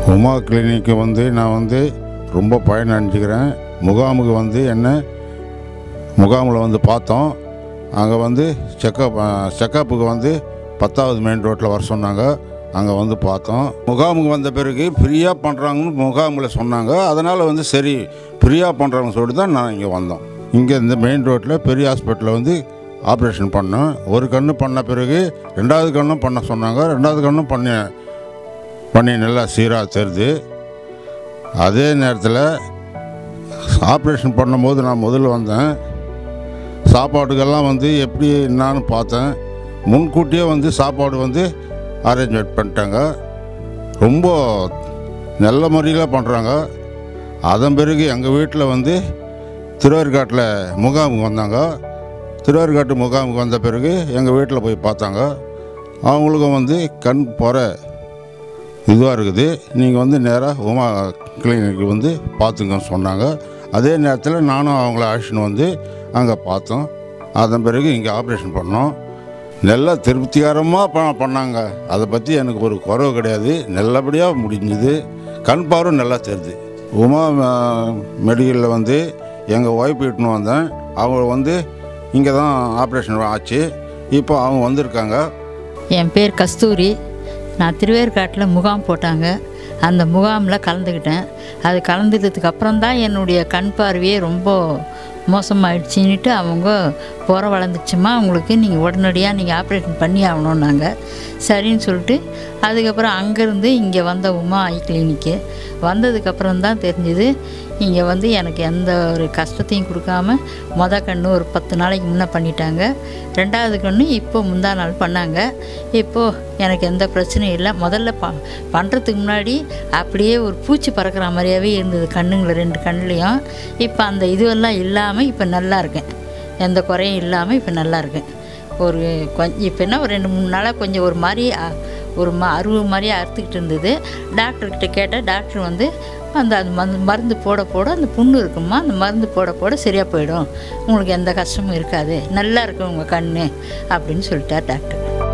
உமா கிளினிக்கு வந்து நான் வந்து ரொம்ப பயன் அடைஞ்சிக்கிறேன் முகாமுக்கு வந்து என்ன முகாமில் வந்து பார்த்தோம் அங்கே வந்து செக்கப் செக்கப்புக்கு வந்து பத்தாவது மெயின் ரோட்டில் வர சொன்னாங்க அங்கே வந்து பார்த்தோம் முகாமுக்கு வந்த பிறகு ஃப்ரீயாக பண்ணுறாங்கன்னு முகாமில் சொன்னாங்க அதனால் வந்து சரி ஃப்ரீயாக பண்ணுறாங்கன்னு சொல்லிட்டு தான் நான் இங்கே வந்தோம் இங்கே இந்த மெயின் ரோட்டில் பெரிய ஹாஸ்பிட்டலில் வந்து ஆப்ரேஷன் பண்ணோம் ஒரு கண்ணு பண்ண பிறகு ரெண்டாவது கண்ணும் பண்ண சொன்னாங்க ரெண்டாவது கண்ணும் பண்ணி பண்ணி நல்லா சீராக தெரியுது அதே நேரத்தில் ஆப்ரேஷன் பண்ணும்போது நான் முதல்ல வந்தேன் சாப்பாட்டுக்கெல்லாம் வந்து எப்படி என்னான்னு பார்த்தேன் முன்கூட்டியே வந்து சாப்பாடு வந்து அரேஞ்ச்மெண்ட் பண்ணிட்டாங்க ரொம்ப நல்ல முறையில் பண்ணுறாங்க அதன் பிறகு எங்கள் வீட்டில் வந்து திருவேற்காட்டில் முகாமுக்கு வந்தாங்க திருவேற்காட்டு முகாமுக்கு வந்த பிறகு எங்கள் வீட்டில் போய் பார்த்தாங்க அவங்களுக்கும் வந்து கண் பொற இதுவாக இருக்குது நீங்கள் வந்து நேராக உமா கிளினிக்கு வந்து பார்த்துங்கன்னு சொன்னாங்க அதே நேரத்தில் நானும் அவங்கள அழைச்சின்னு வந்து அங்கே பார்த்தோம் அதன் பிறகு இங்கே ஆப்ரேஷன் பண்ணோம் நல்லா திருப்திகரமாக ப பண்ணாங்க அதை பற்றி எனக்கு ஒரு குறவு கிடையாது நல்லபடியாக முடிஞ்சுது கண் பார்வை நல்லா தெரியுது உமா மெடிக்கலில் வந்து எங்கள் ஒய்ஃப் இட்டுன்னு வந்தேன் அவங்க வந்து இங்கே தான் ஆப்ரேஷன் ஆச்சு இப்போ அவங்க வந்திருக்காங்க என் பேர் கஸ்தூரி நான் திருவேற்காட்டில் முகாம் போட்டாங்க அந்த முகாமில் கலந்துக்கிட்டேன் அது கலந்துக்கிறதுக்கு அப்புறம் தான் என்னுடைய கண் பார்வையே ரொம்ப மோசமாயிடுச்சுன்னுட்டு அவங்க புற வளர்ந்துச்சுமா உங்களுக்கு நீங்கள் உடனடியாக நீங்கள் ஆப்ரேஷன் பண்ணி ஆகணுன்னாங்க சரின்னு சொல்லிட்டு அதுக்கப்புறம் அங்கேருந்து இங்கே வந்த உமா ஐ கிளினிக்கு வந்ததுக்கப்புறம் தான் தெரிஞ்சுது இங்கே வந்து எனக்கு எந்த ஒரு கஷ்டத்தையும் கொடுக்காம மொத கண்ணு ஒரு பத்து நாளைக்கு முன்னே பண்ணிட்டாங்க ரெண்டாவது கண்ணு இப்போ முந்தா நாள் பண்ணாங்க இப்போது எனக்கு எந்த பிரச்சனையும் இல்லை முதல்ல ப பண்ணுறதுக்கு முன்னாடி அப்படியே ஒரு பூச்சி பறக்கிற மாதிரியாவே இருந்தது கண்ணுங்களை ரெண்டு கண்ணுலேயும் இப்போ அந்த இதுவெல்லாம் இல்லாமல் இப்போ நல்லா இருக்கேன் எந்த குறையும் இல்லாமல் இப்போ நல்லா இருக்கேன் ஒரு கொஞ்சம் இப்போ என்ன ஒரு ரெண்டு மூணு நாளாக கொஞ்சம் ஒரு மாதிரி அ, ஒரு ம அருவு மாதிரி அறுத்துக்கிட்டு இருந்தது டாக்டர்கிட்ட கேட்டால் டாக்டர் வந்து அந்த அது மருந்து மருந்து போட போட அந்த புண்ணு இருக்குமா அந்த மருந்து போட போட சரியாக போயிடும் உங்களுக்கு எந்த கஷ்டமும் இருக்காது நல்லா இருக்கும் உங்கள் கண் அப்படின்னு சொல்லிட்டார் டாக்டர்